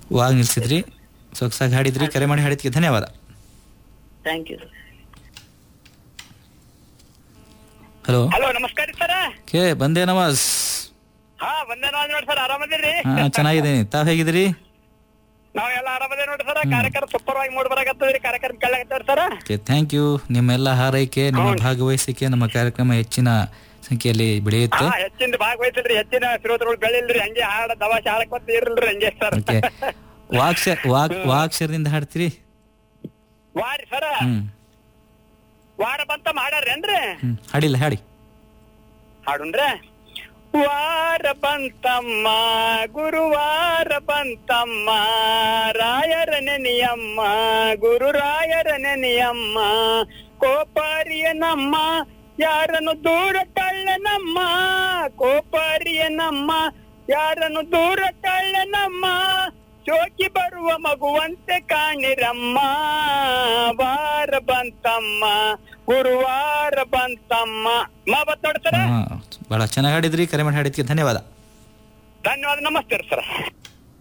ವಾಗ್ ನಿಲ್ಸಿದ್ರಿ ಸೊಗಸಾಗಿ ಹಾಡಿದ್ರಿ ಕರೆ ಮಾಡಿ ಹಾಡಿದ್ಕೆ ಧನ್ಯವಾದ ಥ್ಯಾಂಕ್ ಯು ಹಲೋ ಹಲೋ ನಮಸ್ಕಾರ ರೀ ಸರ್ ಕೆ ಬಂದೆ ನವಾಜ್ ಹಾ ಬಂದೆ ನಾವ್ ನೋಡಿ ಸರ್ ಆರಾಮದಿರಿ ಹಾ ಚೆನ್ನಾಗಿದ್ದೀನಿ ತಾವ್ ಹೇಗಿದ್ದೀರಿ ನಾವೆಲ್ಲ ಆರಾಮದೇ ನೋಡಿ ಸರ್ ಕಾರ್ಯಕ್ರಮ ಸೂಪರ್ ಆಗಿ ಮೂಡ್ ಬರಾಕತ್ತದ್ರಿ ಕಾರ್ಯಕ್ರಮ ಕೇಳಾಕತ್ತವ್ರಿ ಸರ್ ಓಕೆ ಥ್ಯಾಂಕ್ ಯು ನಿಮ್ಮೆಲ್ಲ ಹಾರೈಕೆ ನಿಮ್ಮ ಭಾಗವಹಿಸಿಕೆ ನಮ್ಮ ಕಾರ್ಯಕ್ರಮ ಹೆಚ್ಚಿನ ಸಂಖ್ಯೆಯಲ್ಲಿ ಬೆಳೆಯುತ್ತೆ ಹಾ ಹೆಚ್ಚಿನ ಭಾಗವಹಿಸಿದ್ರಿ ಹೆಚ್ಚಿನ ಶ್ರೋತೃಗಳು ಬೆಳಿಲ್ರಿ ಹಂಗೆ ಹಾಡ ದವಾಶ ಹಾಡಕ್ಕೊತ್ತ ಇರ್ಲ್ರಿ ಹಂಗೆ ಸರ್ ಓಕೆ ವಾಕ್ಷರ ವಾಕ್ ವಾಕ್ಷರದಿಂದ ಹಾಡ್ತೀರಿ ವಾರಿ ಸರ ಹ್ಮ್ ವಾರ ಬಂತ ಮಾಡಾರೇನ್ರಿ ಹ್ಮ್ ಹಾಡಿಲ್ಲ ಹಾಡಿ ಹಾಡುನ್ರೆ ವಾರ ಬಂತಮ್ಮ ಗುರುವಾರ ಬಂತಮ್ಮ ರಾಯರ ನೆನೆಯಮ್ಮ ಗುರು ರಾಯರ ನೆನೆಯಮ್ಮ ಕೋಪಾರಿಯ ನಮ್ಮ ಯಾರನ್ನು ದೂರ ತಳ್ಳನಮ್ಮ ಕೋಪಾರಿಯ ನಮ್ಮ ಯಾರನ್ನು ದೂರ ತಳ್ಳನಮ್ಮ ಶೋಕಿ ಬರುವ ಮಗುವಂತೆ ಕಾಣಿರಮ್ಮ ವಾರ ಬಂತಮ್ಮ ಗುರುವಾರ ಬಂತಮ್ಮ ಮಾ ಬತ್ತೋಡ್ತಾರ ಹಾ ಬಹಳ ಚೆನ್ನಾಗಿ ಹಾಡಿದ್ರಿ ಕರೆ ಮಾಡಿ ಹಾಡಿದ್ಕೆ ಧನ್ಯವಾದ ಧನ್ಯವಾದ ನಮಸ್ತೆ ಸರ್